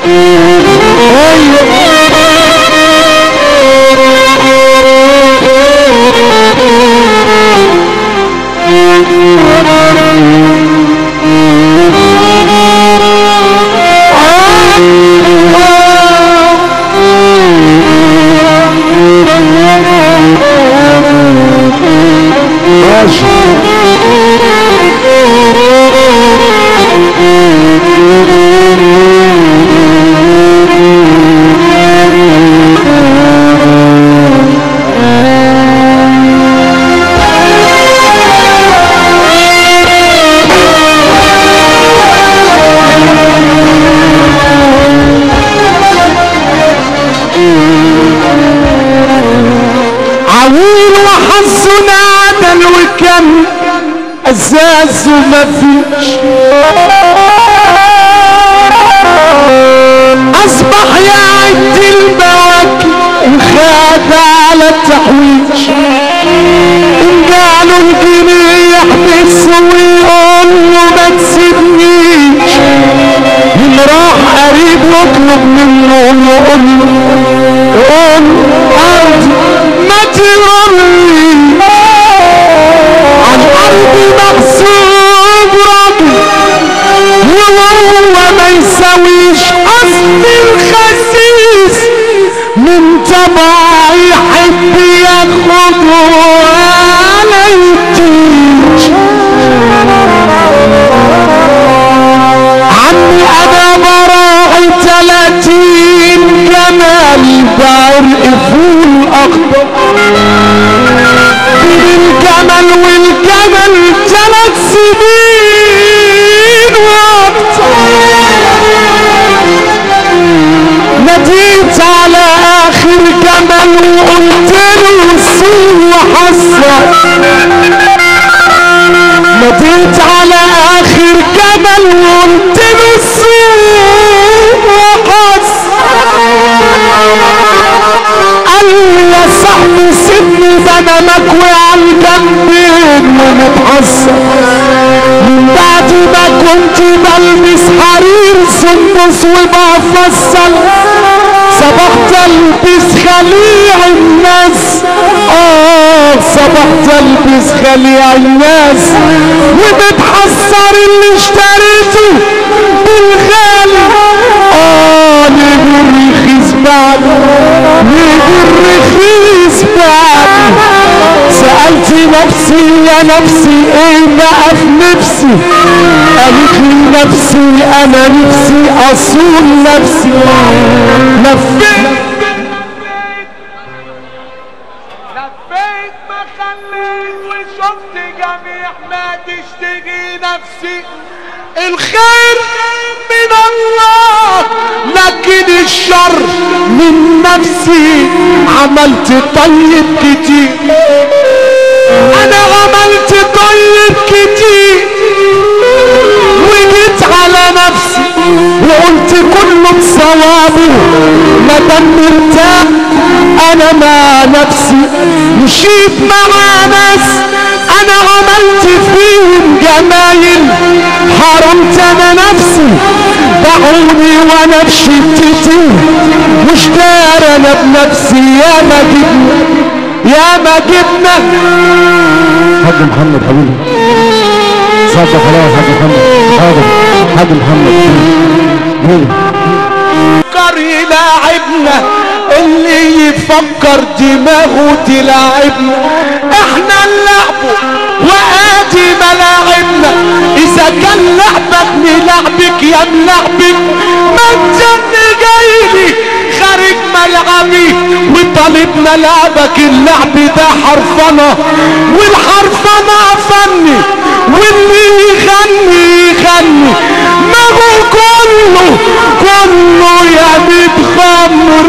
عويل وحظنا عدل وكم ازاز وما فيش اصبح يعد البواكي وخاد على التحويش ان قالوا الجنيه يحبس ويقول له ما تسيبنيش ان راح قريب واطلب منه يقول له يقول ارض ما تغرني عن ارضي مغصوب راجل وهو ما يساويش اصل الخسيس من طبعه يحب ياخد ولا يديش عمي انا براعي تلاتين جمال بعرق فول اخضر بين الجمل والجمل تلات سنين واكتر ناديت على اخر جمل وقلت له سوء وحصل ناديت على اخر جمل وقلت له سوء وحصل قال لي يا صاحبي سيبني ده انا مكوي على الجنبين ومتعصب من بعد ما كنت بلبس حرير سندس وبفصل صبحت البس خليع الناس اه صبحت البس خليع الناس وبتحسر اللي اشتريته بالغالي اه نجي الرخيص بعد نجي الرخيص بعد سألت نفسي يا نفسي ايه بقى في نفسي قالت لي نفسي انا نفسي اصون نفسي لفيت لفيت ما خليت وشفت جميع ما تشتهي نفسي الخير من الله لكن الشر من نفسي عملت طيب كتير انا عملت طيب كتير وجيت على نفسي وقلت كله بصوابه ما دام مرتاح انا مع نفسي مشيت مع ناس انا عملت فيهم جمايل حرمت انا نفسي باعوني وانا بشدتي مش دار انا بنفسي يا ما جبنا يا ما جبنا حاج محمد حبيبي صدق خلاص حاج محمد حاضر حاج محمد مين فكر يلاعبنا اللي يفكر دماغه تلاعبنا احنا نلعبه وادي ملاعبنا اذا كان لعبك نلعبك يا ملعبك ما الجن جايلي خارج ملعبي وطالبنا لعبك اللعب ده حرفنة والحرفنة فني واللي يغني يغني ما هو كله كله يا بيت خمر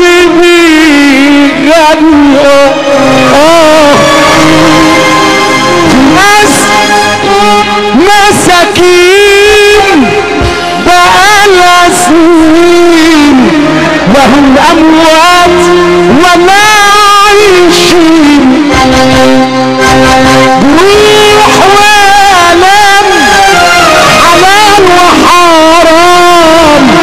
بيغني اه ناس مساكين بقالها سنين وهم اموات ولا عايشين روح والم حلال وحرام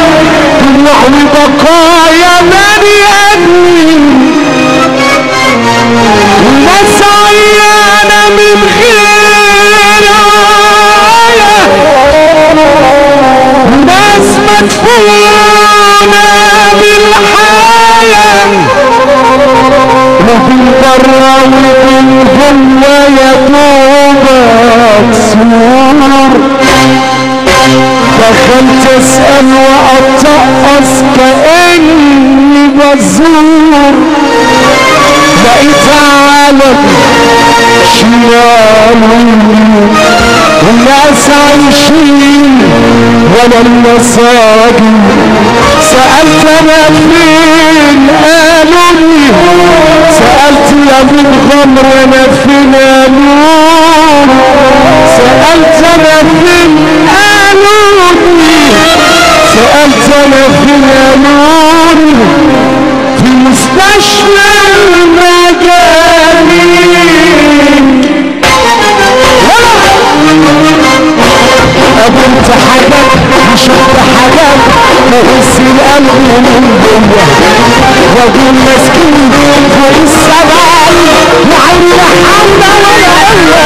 يحبونا بالحياة وفي برا وفي جوا يا دوبك سور دخلت اسأل واتقص كأني بزور لقيت عالم شمالي والناس عايشين ولا المساجد سألت انا فين قالوا لي سألت يا من غمر انا فين قالوا لي سألت انا فين قالوا لي سألت انا فين قالوا لي في مستشفى المجانين قابلت حاجات وشفت حاجات تهز القلب من جوه واقول مسكين فوق السماء وعين حول ولا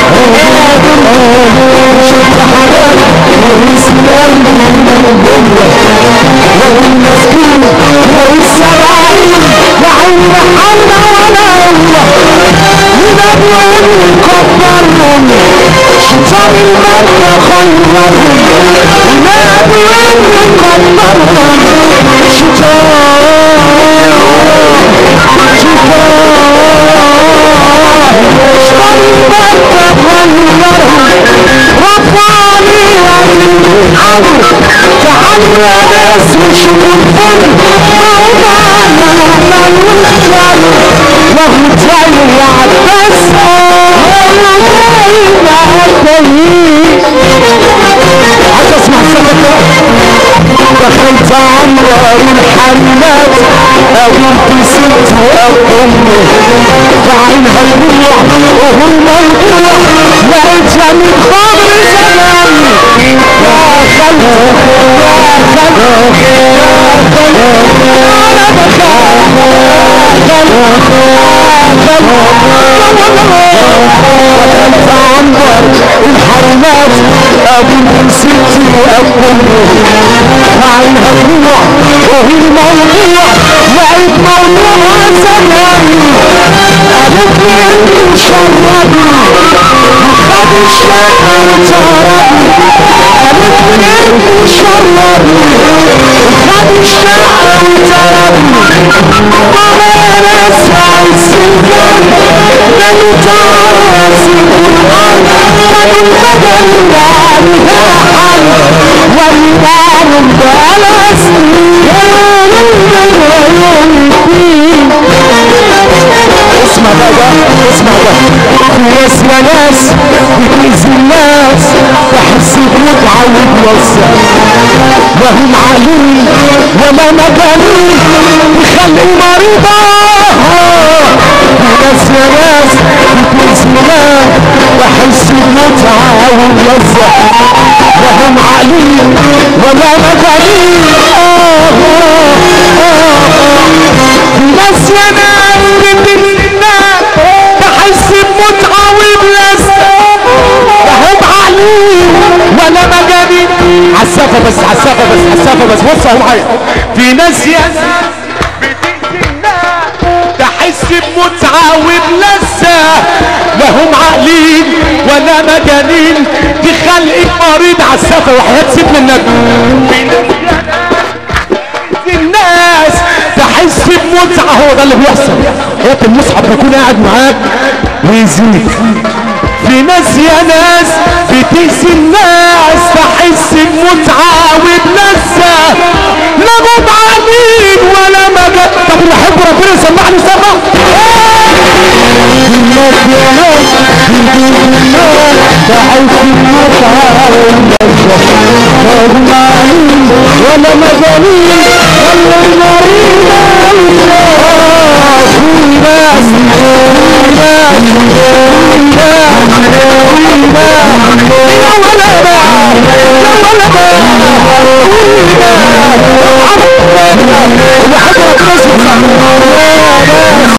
قوه شفت حاجات تهز القلب من جوه واقول مسكين فوق السماء وعين حول ولا قوه ونبيهم كبرهم شيطان المرة خيرهم ونبيهم كبرهم شيطان شيطان المرة خيرهم رفعني عن تعالوا يا ناس وشوفوا الفن موضعنا ملوش وهو جاي يعبس عايز اسمع صوتك دخلت عمرة الحنات اقول ست وامي فعينها الروح وهو الموضوع لقيتها من خمر زماني يا خلق يا خلق يا خلق انا بخاف وكانت عنبر الحرمات ابو ستي وابو عينها الروح وهي الموضوع لقيت موضوع زماني قالت لي انت شربني وخد الشقة وتهربني قالت لي انت شربني وخد الشقة وتهربني وانا اسمع السلطان لانه تعرف القرآن كانوا البدل عليها حل والنار بألس اسمع بقى اسمع بقى ناس يا ناس بتأذي الناس تحس بمتعة وبوسع وهم عالين وما مجانين يخلي مريضة ناس يا ناس بتأذي الناس تحس بمتعة وبوسع وهم عالين وما مجانين ناس يا ناس بتأذي الناس تحس بمتعة وبلسة وهم عالين ولا مجانين عالسافة بس عالسافة بس عالسافة بس بص اهو معايا في ناس يا ناس بتأذي الناس تحس بمتعة وبلسة لا هم عاقلين ولا مجانين دي خلق مريض عالسافة وحياة سيدنا النبي في ناس يا ناس بتأذي الناس تحس بمتعة هو ده اللي بيحصل هو المصحف بيكون قاعد معاك ويزيد في ناس يا ناس بتأذي الناس تحس بمتعة وبلذة لا هم عاملين ولا مجال طب اللي يحب ربنا يسمعني سمع الناس يا ناس بتأذي الناس تحس بمتعة وبلذة لا هم عاملين ولا مجانين ولا النار